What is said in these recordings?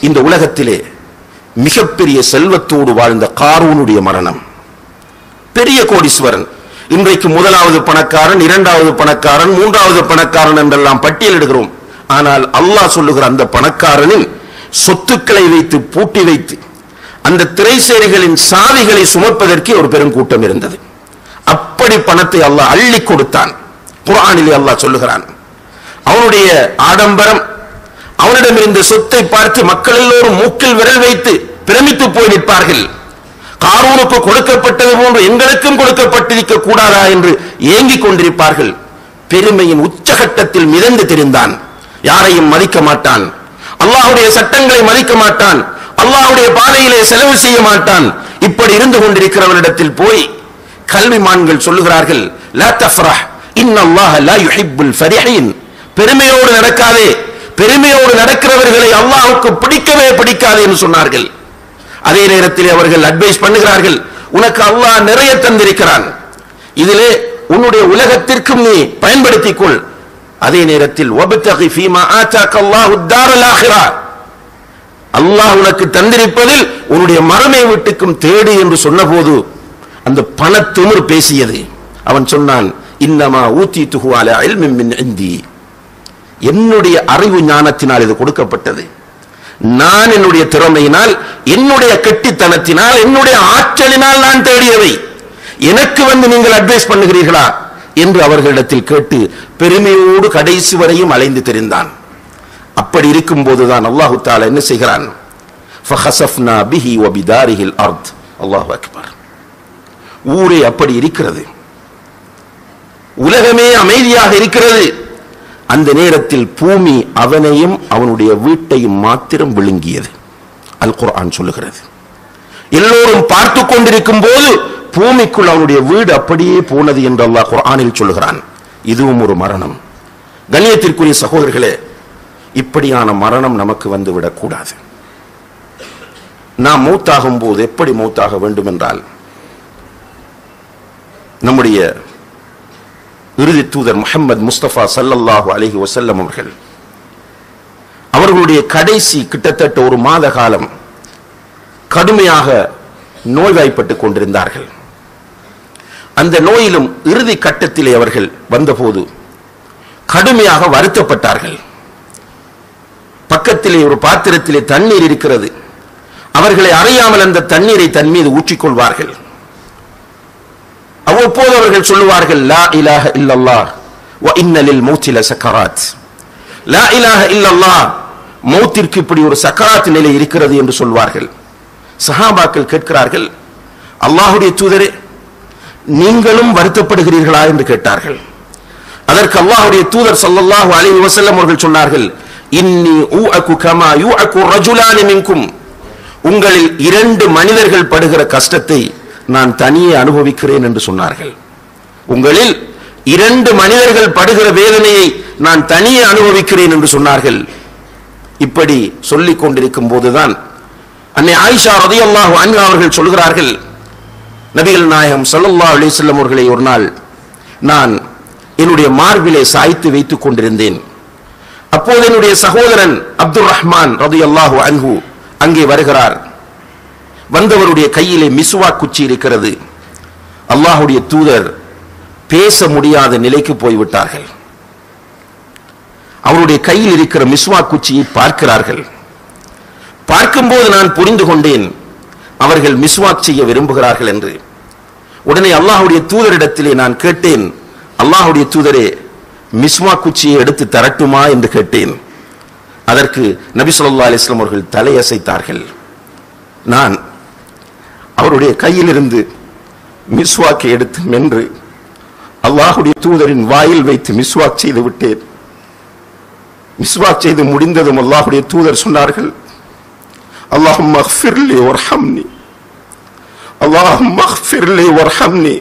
இந்த உலகத்திலே மிகப்பெரிய செல்வத்தோடு வாழ்ந்த காரூனுடைய மரணம் பெரிய கோடீஸ்வரன் இன்றைக்கு முதலாவது பணக்காரன் இரண்டாவது பணக்காரன் மூன்றாவது பணக்காரன் என்றெல்லாம் பட்டியலிடுகிறோம் ஆனால் அல்லாஹ் சொல்லுகிற அந்த பணக்காரனின் சொத்துக்களை வைத்து பூட்டி வைத்து அந்த திரைசேரிகளின் சாவிகளை சுமப்பதற்கே ஒரு பெரும் கூட்டம் இருந்தது அப்படி பணத்தை அல்லாஹ் அள்ளி கொடுத்தான் குர்ஆனிலே அல்லாஹ் சொல்லுகிறான் அவனுடைய ஆடம்பரம் அவனிடம் இருந்த சொத்தை பார்த்து மக்கள் எல்லோரும் மூக்கில் விரல் வைத்து பிரமித்து போய் நிற்பார்கள் காரூனுக்கு கொடுக்கப்பட்டது போன்று எங்களுக்கும் கொடுக்கப்பட்டிருக்க கூடாதா என்று ஏங்கிக் கொண்டிருப்பார்கள் பெருமையின் உச்சகட்டத்தில் மிதந்து தெரிந்தான் யாரையும் மதிக்க மாட்டான் அல்லாஹ்வுடைய சட்டங்களை மதிக்க மாட்டான் அல்லாஹ்வுடைய பாதையிலே செலவு செய்ய மாட்டான் இப்படி இருந்து கொண்டிருக்கிறவரிடத்தில் போய் கல்விமான்கள் சொல்லுகிறார்கள் லா தஃப்ரஹ் இன்னல்லாஹ லா யுஹிப்புல் ஃபரிஹீன் பெருமையோடு நடக்காதே பெருமையோடு நடக்கிறவர்களை அல்லாஹ்வுக்கு பிடிக்கவே பிடிக்காது என்று சொன்னார்கள் அதே நேரத்தில் அவர்கள் அட்வைஸ் பண்ணுகிறார்கள் உனக்கு அல்லாஹ் நிறைய தந்திருக்கிறான் இதிலே உன்னுடைய உலகத்திற்கும் நீ பயன்படுத்திக் கொள் அதே நேரத்தில் வபத்தகி ஃபீமா ஆதாக்க அல்லாஹு தாரல் ஆখিরা அல்லாஹ் உனக்கு தந்திருப்பதில் உன்னுடைய மறுமை வீட்டுக்கும் தேடு என்று சொன்னபோது அந்த பணத்திமிர் பேசியது அவன் சொன்னான் இன்னமா ஊத்தி துகுவால இல்மின் மின் இந்தி என்னுடைய அறிவு ஞானத்தினால் இது கொடுக்கப்பட்டது நான் என்னுடைய திறமையினால் என்னுடைய கெட்டித்தனத்தினால் என்னுடைய ஆற்றலினால் நான் தேடியவை எனக்கு வந்து நீங்கள் அட்வைஸ் பண்ணுகிறீர்களா என்று அவர்களிடத்தில் கேட்டு பெருமையோடு கடைசி வரையும் அலைந்து தெரிந்தான் அப்படி இருக்கும் போதுதான் அல்லாஹு தாலா என்ன செய்கிறான் فخسفنا به وبداره الارض الله اكبر ஊரே அப்படி இருக்கிறது உலகமே அமைதியாக இருக்கிறது அந்த நேரத்தில் பூமி அவனையும் அவனுடைய வீட்டையும் மாத்திரம் விழுங்கியது அல் குர்ஆன் சொல்லுகிறது எல்லோரும் பார்த்து கொண்டிருக்கும் போது பூமிக்குள் அவனுடைய வீடு அப்படியே போனது என்று அல்லாஹ் குர்ஆனில் சொல்லுகிறான் இதுவும் ஒரு மரணம் கண்ணியத்திற்குரிய சகோதரர்களே இப்படியான மரணம் நமக்கு வந்து விடக்கூடாது நாம் மூத்தாகும் போது எப்படி மூத்தாக வேண்டும் என்றால் நம்முடைய இறுதி தூதர் முஹம்மது முஸ்தபா சல்லல்லாஹு அலைஹி வஸல்லம் அவர்கள் அவர்களுடைய கடைசி கிட்டத்தட்ட ஒரு மாத காலம் கடுமையாக நோய்வாய்ப்பட்டுக் கொண்டிருந்தார்கள் அந்த நோயிலும் இறுதி கட்டத்திலே அவர்கள் வந்தபோது கடுமையாக வருத்தப்பட்டார்கள் பக்கத்திலே ஒரு பாத்திரத்திலே தண்ணீர் இருக்கிறது அவர்களை அறியாமல் அந்த தண்ணீரை தன் மீது ஊற்றிக்கொள்வார்கள் அவ்வப்போது அவர்கள் சொல்லுவார்கள் லா இலாஹ இல்லல்லாஹ் வ இன்னலில் மௌத்தில சக்கராத் லா இலாஹ இல்லல்லாஹ் மௌத்திற்கு இப்படி ஒரு சக்கராத் நிலை இருக்கிறது என்று சொல்வார்கள் சஹாபாக்கள் கேட்கிறார்கள் அல்லாஹுடைய தூதரே நீங்களும் வருத்தப்படுகிறீர்களா என்று கேட்டார்கள் அதற்கு அல்லாஹுடைய தூதர் ஸல்லல்லாஹு அலைஹி வஸல்லம் அவர்கள் சொன்னார்கள் இன்னி ஊஅகு கமா யூஅகு ரஜுலானி மின்கும் உங்களில் இரண்டு மனிதர்கள் படுகிற கஷ்டத்தை நான் தனியே அனுபவிக்கிறேன் என்று சொன்னார்கள் உங்களில் இரண்டு மனிதர்கள் படுகிற வேதனையை நான் தனியே அனுபவிக்கிறேன் என்று சொன்னார்கள் இப்படி சொல்லிக் கொண்டிருக்கும் போதுதான் அன்னை ஆயிஷா ரதியல்லாஹு அன்ஹா அவர்கள் சொல்கிறார்கள் நபிகள் நாயகம் ஸல்லல்லாஹு அலைஹி வஸல்லம் அவர்களை ஒரு நாள் நான் என்னுடைய மார்பிலே சாய்த்து வைத்துக் கொண்டிருந்தேன் அப்போது என்னுடைய சகோதரன் அப்துல் ரஹ்மான் ரதியல்லாஹு அன்ஹு அங்கே வருகிறார் வந்தவருடைய கையிலே மிசுவா குச்சி இருக்கிறது அல்லாஹுடைய தூதர் பேச முடியாத நிலைக்கு போய்விட்டார்கள் அவருடைய கையில் இருக்கிற மிஸ்வா குச்சியை பார்க்கிறார்கள் பார்க்கும்போது நான் புரிந்து கொண்டேன் அவர்கள் மிஸ்வாக் செய்ய விரும்புகிறார்கள் என்று உடனே அல்லாஹுடைய தூதரிடத்திலே நான் கேட்டேன் அல்லாஹுடைய தூதரே மிஸ்வா குச்சியை எடுத்து தரட்டுமா என்று கேட்டேன் அதற்கு நபி ஸல்லல்லாஹு அலைஹி வஸல்லம் அவர்கள் தலையசைத்தார்கள் நான் அவருடைய கையிலிருந்து மிஸ்வாக்கை எடுத்து மென்று அல்லாஹுடைய தூதரின் வாயில் வைத்து மிஸ்வாக் செய்து விட்டேன் மிஸ்வாக் செய்து முடிந்ததும் அல்லாஹுடைய தூதர் சொன்னார்கள் اللهم اغفر لي وارحمني اللهم اغفر لي وارحمني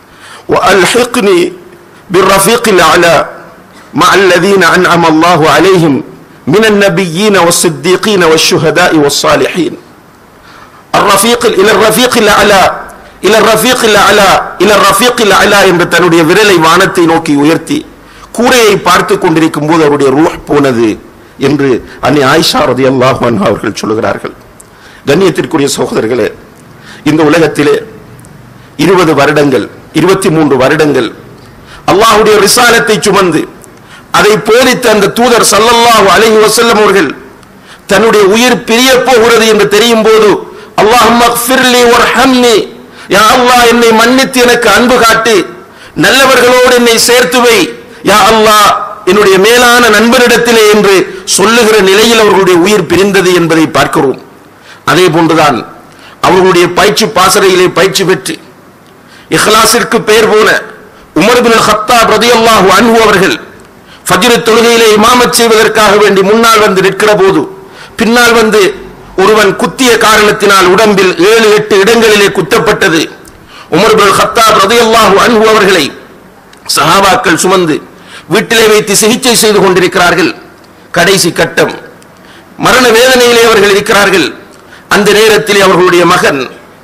والحقني بالرفيق الاعلى مع الذين انعم الله عليهم من النبيين والصديقين والشهداء والصالحين الرفيق الى الرفيق الاعلى الى الرفيق الاعلى الى الرفيق الاعلى என்று தன்னுடைய விரலை வானத்தை நோக்கி உயர்த்தி கூரையை பார்த்து கொண்டிருக்கும் போது அவருடைய ரூஹ் போனது என்று அன்னை ஆயிஷா ரதியல்லாஹு அன்ஹா அவர்கள் சொல்லுகிறார்கள் கண்ணியத்திற்குரிய சகோதரர்களே இந்த உலகத்திலே இருபது வருடங்கள் இருபத்தி மூன்று வருடங்கள் அல்லாஹ்வுடைய ரிசாலத்தை சுமந்து அதை போதித்த அந்த தூதர் ஸல்லல்லாஹு அலைஹி வஸல்லம் அவர்கள் தன்னுடைய உயிர் பிரிய போகிறது என்று தெரியும் போது அல்லாஹும்ம ஃபிர்லி வர்ஹம்னி யா அல்லாஹ் என்னை மன்னித்து எனக்கு அன்பு காட்டு நல்லவர்களோடு என்னை சேர்த்து வை யா அல்லாஹ் என்னுடைய மேலான நண்பரிடத்திலே என்று சொல்லுகிற நிலையில் அவர்களுடைய உயிர் பிரிந்தது என்பதை பார்க்கிறோம் அதே போன்றுதான் அவர்களுடைய பயிற்சி பாசறையிலே பயிற்சி பெற்று இஹ்லாஸிற்கு பெயர் போன உமர் பின் ஹத்தாப் ரதியல்லாஹு அன்ஹு அவர்கள் ஃபஜ்ர் தொழுகையிலே இமாமத் செய்வதற்காக வேண்டி முன்னால் வந்து நிற்கிற போது பின்னால் வந்து ஒருவன் குத்திய காரணத்தினால் உடம்பில் ஏழு எட்டு இடங்களிலே குத்தப்பட்டது உமர் பின் ஹத்தாப் ரதியல்லாஹு அன்ஹு அவர்களை சஹாபாக்கள் சுமந்து வீட்டிலே வைத்து சிகிச்சை செய்து கொண்டிருக்கிறார்கள் கடைசி கட்டம் மரண வேதனையிலே அவர்கள் இருக்கிறார்கள் அந்த நேரத்திலே அவர்களுடைய மகன்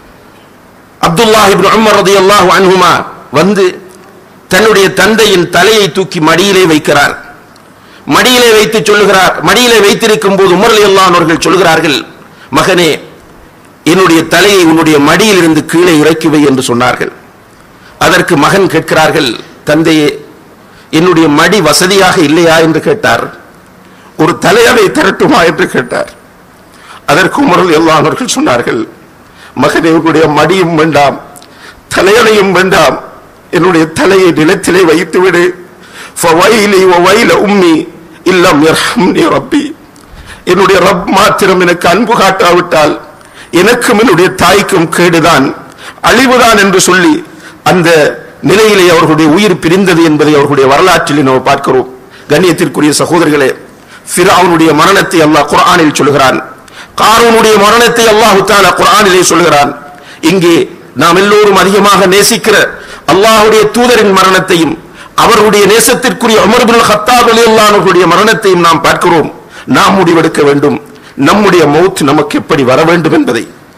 அப்துல்லாஹ் இப்னு உமர் ரலியல்லாஹு அன்ஹுமா வந்து தன்னுடைய தந்தையின் தலையை தூக்கி மடியிலே வைக்கிறார் மடியிலே வைத்து சொல்லுகிறார் மடியிலே வைத்திருக்கும் போது உமர் ரலியல்லாஹு அவர்கள் சொல்கிறார்கள் மகனே என்னுடைய தலையை உன்னுடைய மடியில் இருந்து கீழே இறக்கி வை என்று சொன்னார்கள் அதற்கு மகன் கேட்கிறார்கள் தந்தையே என்னுடைய மடி வசதியாக இல்லையா என்று கேட்டார் ஒரு தலையணை திரட்டுமா என்று கேட்டார் அதற்கு உமரல் எல்லாம் அவர்கள் சொன்னார்கள் மகனே உன்னுடைய மடியும் வேண்டாம் தலையணையும் வேண்டாம் என்னுடைய தலையை நிலத்திலே வைத்து விடு ஃபவைலி வவைல உம்மி இல்லம் யர்ஹம்னி ரப்பி என்னுடைய ரப் மாத்திரம் எனக்கு அன்பு காட்டாவிட்டால் எனக்கும் என்னுடைய தாய்க்கும் கேடுதான் அழிவுதான் என்று சொல்லி அந்த நிலையிலே அவர்களுடைய உயிர் பிரிந்தது என்பதை அவர்களுடைய வரலாற்றில் நாம் பார்க்கிறோம் கண்ணியத்திற்குரிய சகோதரர்களே ஃபிரௌனுடைய மரணத்தை அல்லாஹ் குர்ஆனில் சொல்கிறான் காரூனுடைய மரணத்தை அல்லாஹு தஆலா குர்ஆனிலே சொல்கிறான் இங்கே நாம் எல்லோரும் அதிகமாக நேசிக்கிற அல்லாஹ்வுடைய தூதரின் மரணத்தையும் அவர்களுடைய நேசத்திற்குரிய உமர் பின் ஹத்தாப் ரலியல்லாஹு அவர்களுடைய மரணத்தையும் நாம் பார்க்கிறோம் நாம் முடிவெடுக்க வேண்டும் நம்முடைய மௌத் நமக்கு எப்படி வர வேண்டும் என்பதை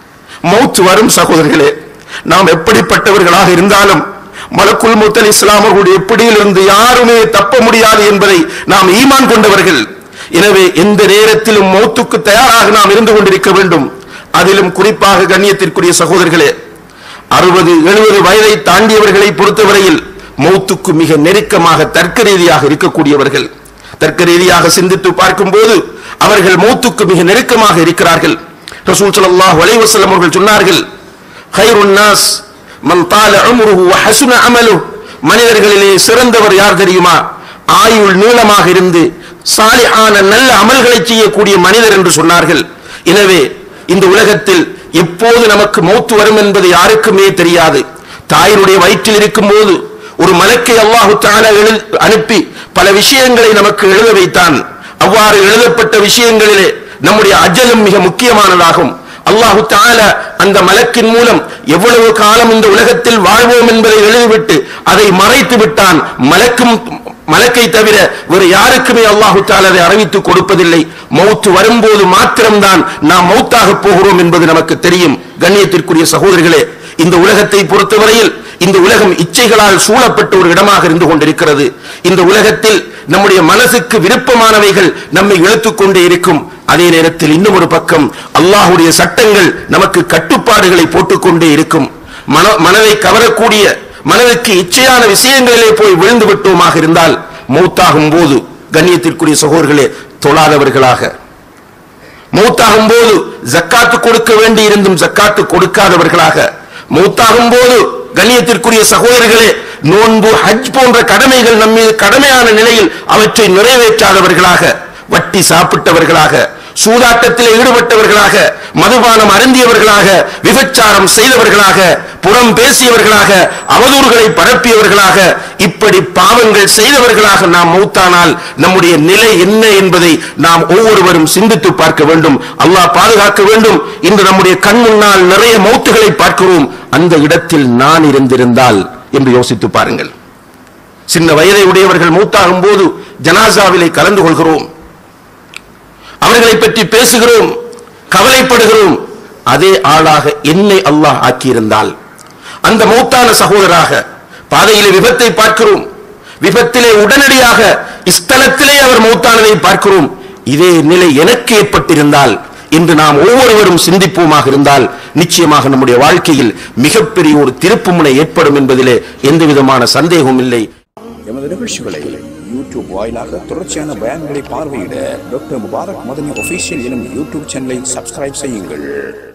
மௌத் வரும் சகோதரர்களே நாம் எப்படிப்பட்டவர்களாக இருந்தாலும் மலக்குல் முத்தல் இஸ்லாம் அவர்களுடைய பிடியிலிருந்து யாருமே தப்ப முடியாது என்பதை நாம் ஈமான் கொண்டவர்கள் எனவே எந்த நேரத்திலும் மௌத்துக்கு தயாராக நாம் இருந்து கொண்டிருக்க வேண்டும் அதிலும் குறிப்பாக கண்ணியத்திற்குரிய சகோதரர்களே அறுபது எழுபது வயதை தாண்டியவர்களை பொறுத்தவரையில் மௌத்துக்கு மிக நெருக்கமாக தர்க்க ரீதியாக இருக்கக்கூடியவர்கள் தர்க்க ரீதியாக சிந்தித்து பார்க்கும்போது அவர்கள் மௌத்துக்கு மிக நெருக்கமாக இருக்கிறார்கள் ரசூல் ஸல்லல்லாஹு அலைஹி வஸல்லம் அவர்கள் சொன்னார்கள் ஹைருன் நாஸ் மன் தால உம்ருஹு வ ஹஸுன அமலுஹு மனிதர்களிலே சிறந்தவர் யார் தெரியுமா ஆயுள் நீளமாக இருந்து சாலிஹான நல்ல அமல்களை செய்யக்கூடிய மனிதர் என்று சொன்னார்கள் எனவே இந்த உலகத்தில் எப்போது நமக்கு மௌத்து வரும் என்பது யாருக்குமே தெரியாது தாயினுடைய வயிற்றில் இருக்கும் போது ஒரு மலக்கை அல்லாஹு தஆலா எழு- அனுப்பி பல விஷயங்களை நமக்கு எழுத வைத்தான் அவ்வாறு எழுதப்பட்ட விஷயங்களிலே நம்முடைய அஜலும் மிக முக்கியமானதாகும் அல்லாஹு தஆலா அந்த மலக்கின் மூலம் எவ்வளவு காலம் இந்த உலகத்தில் வாழ்வோம் என்பதை எழுதிவிட்டு அதை மறைத்து விட்டான் மலக்கும் மலக்கை தவிர வேறு யாருக்குமே அல்லாஹு தஆலா அதை அறிவித்து கொடுப்பதில்லை மௌத்து வரும்போது மாத்திரம்தான் நாம் மௌத்தாக போகிறோம் என்பது நமக்கு தெரியும் கண்ணியத்திற்குரிய சகோதரர்களே இந்த உலகத்தை பொறுத்தவரையில் இந்த உலகம் இச்சைகளால் சூழப்பட்ட ஒரு இடமாக இருந்து கொண்டிருக்கிறது இந்த உலகத்தில் நம்முடைய மனசுக்கு விருப்பமானவைகள் நம்மை இழுத்துக் கொண்டே இருக்கும் அதே நேரத்தில் இன்னும் ஒரு பக்கம் அல்லாஹ்வுடைய சட்டங்கள் நமக்கு கட்டுப்பாடுகளை போட்டுக்கொண்டே இருக்கும் மன மனதை கவரக்கூடிய மனதுக்கு இச்சையான விஷயங்களிலே போய் விழுந்து விட்டோமாக இருந்தால் மௌத்தாகும் போது கண்ணியத்திற்குரிய சகோதரர்களே தொழாதவர்களாக மௌத்தாகும் போது ஜக்காத்து கொடுக்க வேண்டி இருந்தும் ஜக்காத்து கொடுக்காதவர்களாக மௌத்தாகும் போது கண்ணியத்திற்குரிய சகோதரர்களே நோன்பு ஹஜ் போன்ற கடமைகள் நம்ம மீது கடமையான நிலையில் அவற்றை நிறைவேற்றாதவர்களாக வட்டி சாப்பிட்டவர்களாக சூதாட்டத்தில் ஈடுபட்டவர்களாக மதுபானம் அருந்தியவர்களாக விபச்சாரம் செய்தவர்களாக புறம் பேசியவர்களாக அவதூறுகளை பரப்பியவர்களாக இப்படி பாவங்கள் செய்தவர்களாக நாம் மௌத்தானால் நம்முடைய நிலை என்ன என்பதை நாம் ஒவ்வொருவரும் சிந்தித்து பார்க்க வேண்டும் அல்லாஹ் பாதுகாக்க வேண்டும் இன்று நம்முடைய கண் முன்னால் நிறைய மௌத்துகளை பார்க்கிறோம் அந்த இடத்தில் நான் இருந்திருந்தால் என்று யோசித்து பாருங்கள் சின்ன வயதை உடையவர்கள் மூத்தாகும் போது ஜனாசாவிலே கலந்து கொள்கிறோம் அவர்களை பற்றி பேசுகிறோம் கவலைப்படுகிறோம் அதே ஆளாக என்னை அல்லாஹ் ஆக்கியிருந்தால் அந்த மௌத்தான சகோதராக பாதையிலே விபத்தை பார்க்கிறோம் விபத்திலே உடனடியாக இஸ்தலத்திலே அவர் மௌத்தானதை பார்க்கிறோம் இதே நிலை எனக்கு ஏற்பட்டிருந்தால் இன்று நாம் ஒவ்வொருவரும் சிந்திப்போமாக இருந்தால் நிச்சயமாக நம்முடைய வாழ்க்கையில் மிகப்பெரிய ஒரு திருப்புமுனை ஏற்படும் என்பதிலே எந்த விதமான சந்தேகமும் இல்லை எமது நிகழ்ச்சிகளை யூடியூப் வாயிலாக தொடர்ச்சியான பயான்களை பார்வையிட டாக்டர் முபாரக் மதனி ஒஃபீஷியல் எனும் யூடியூப் சேனலை சப்ஸ்கிரைப் செய்யுங்கள்